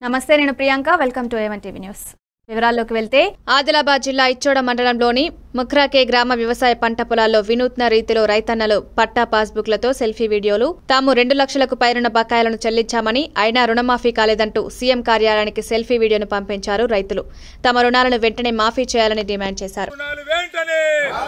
నమస్తే నేను Priyanka welcome to A one TV news వివరాల్లోకి వెళ్తే ఆదిలాబాద్ జిల్లా ఇచ్చోడ మండలంలోని ముఖ్రాకే గ్రామ వ్యవసాయ పంట పొలాల్లో వినూత్న రీతిలో రైతన్నలు పట్టా పాస్బుక్లతో సెల్ఫీ వీడియోలు తాము రెండు లక్షలకు పైరున్న బకాయిలను చెల్లించామని అయినా రుణమాఫీ కాలేదంటూ సీఎం కార్యాలయానికి సెల్ఫీ వీడియోను పంపించారు రైతులు తమ రుణాలను వెంటనే మాఫీ చేయాలని డిమాండ్ చేశారు రుణాలు వెంటనే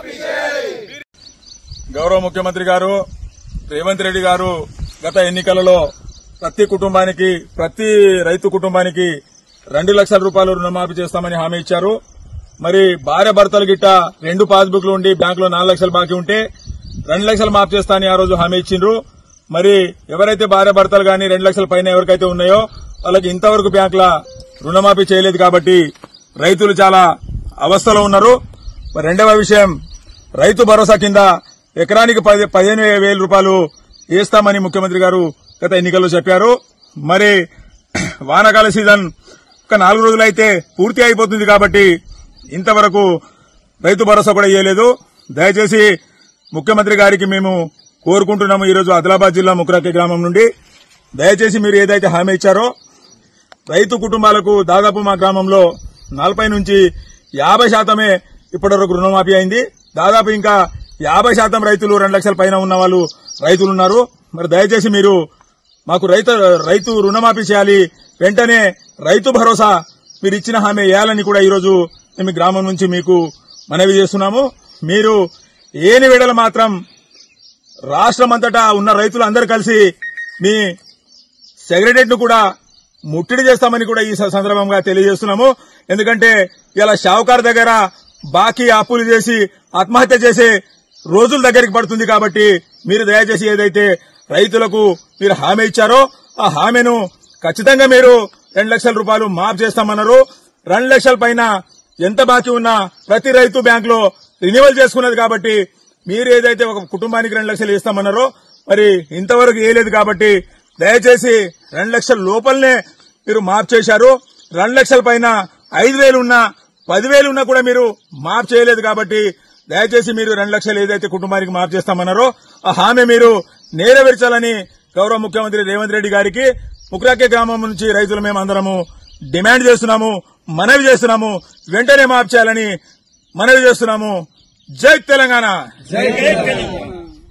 గౌరవ ముఖ్యమంత్రి గారు రేవంత్ రెడ్డి గారు గత ఎన్నికలలో ప్రతి కుటుంబానికి ప్రతి రైతు కుటుంబానికి రెండు లక్షల రూపాయలు రుణమాఫీ చేస్తామని హామీ ఇచ్చారు మరి భార్య భర్తలు గిట్ట రెండు పాస్బుక్లు ఉండి బ్యాంకులో నాలుగు లక్షలు బాకీ ఉంటే రెండు లక్షలు మాఫీ చేస్తా అని ఆ రోజు హామీ ఇచ్చిండ్రు మరి ఎవరైతే భార్య భర్తలు గాని రెండు లక్షల పైన ఎవరికైతే ఉన్నాయో వాళ్ళకి ఇంతవరకు బ్యాంకుల రుణమాఫీ చేయలేదు కాబట్టి రైతులు చాలా అవస్థలో ఉన్నారు మరి రెండవ విషయం రైతు భరోసా కింద ఎకరానికి పది- పదిహేను వేల రూపాయలు వేస్తామని ముఖ్యమంత్రి గారు గత ఎన్నికల్లో చెప్పారు మరి వానాకాల సీజన్ ఒక నాలుగు రోజులైతే పూర్తి అయిపోతుంది కాబట్టి ఇంతవరకు రైతు భరోసా కూడా ఇవ్వలేదు దయచేసి ముఖ్యమంత్రి గారికి మేము కోరుకుంటున్నాము ఈరోజు ఆదిలాబాద్ జిల్లా ముక్రాకి గ్రామం నుండి దయచేసి మీరు ఏదైతే హామీ ఇచ్చారో రైతు కుటుంబాలకు దాదాపు మా గ్రామంలో నలభై నుంచి యాభై శాతమే ఇప్పటివరకు రుణమాఫీ అయింది దాదాపు ఇంకా యాభై శాతం రైతులు రెండు లక్షల పైన ఉన్న వాళ్ళు రైతులు ఉన్నారు మరి దయచేసి మీరు మాకు రైతు రైతు రుణమాఫీ చేయాలి వెంటనే రైతు భరోసా మీరు ఇచ్చిన హామీ వేయాలని కూడా ఈరోజు మేము ఈ గ్రామం నుంచి మీకు మనవి చేస్తున్నాము మీరు ఏని వేడల మాత్రం రాష్ట్రమంతటా ఉన్న రైతులందరూ కలిసి మీ సెక్రటరియట్ ను కూడా ముట్టడి చేస్తామని కూడా ఈ స- సందర్భంగా తెలియజేస్తున్నాము ఎందుకంటే ఇలా షావుకార్ దగ్గర బాకీ అప్పులు చేసి ఆత్మహత్య చేసే రోజుల దగ్గరికి పడుతుంది కాబట్టి మీరు దయచేసి ఏదైతే రైతులకు మీరు హామీ ఇచ్చారో ఆ హామీను ఖచ్చితంగా మీరు రెండు లక్షల రూపాయలు మాఫ్ చేస్తామన్నారు రెండు లక్షల పైన ఎంత బాకీ ఉన్నా ప్రతి రైతు బ్యాంక్ లో రినివల్ చేసుకున్నది కాబట్టి మీరు ఏదైతే ఒక కుటుంబానికి రెండు లక్షలు ఇస్తామన్నారో మరి ఇంతవరకు వేయలేదు కాబట్టి దయచేసి రెండు లక్షల లోపలనే మీరు మాఫ్ చేశారు రెండు లక్షల పైన ఐదు వేలు ఉన్నా పదివేలు ఉన్నా కూడా మీరు మాఫ్ చేయలేదు కాబట్టి దయచేసి మీరు రెండు లక్షలు ఏదైతే కుటుంబానికి మాఫ్ చేస్తామన్నారో ఆ హామీ మీరు నెరవేర్చాలని గౌరవ ముఖ్యమంత్రి రేవంత్ రెడ్డి గారికి ముక్రాకే గ్రామం నుంచి రైతులు మేము అందరము డిమాండ్ చేస్తున్నాము మనవి చేస్తున్నాము వెంటనే మాఫ్ చేయాలని మనవి చేస్తున్నాము జై తెలంగాణ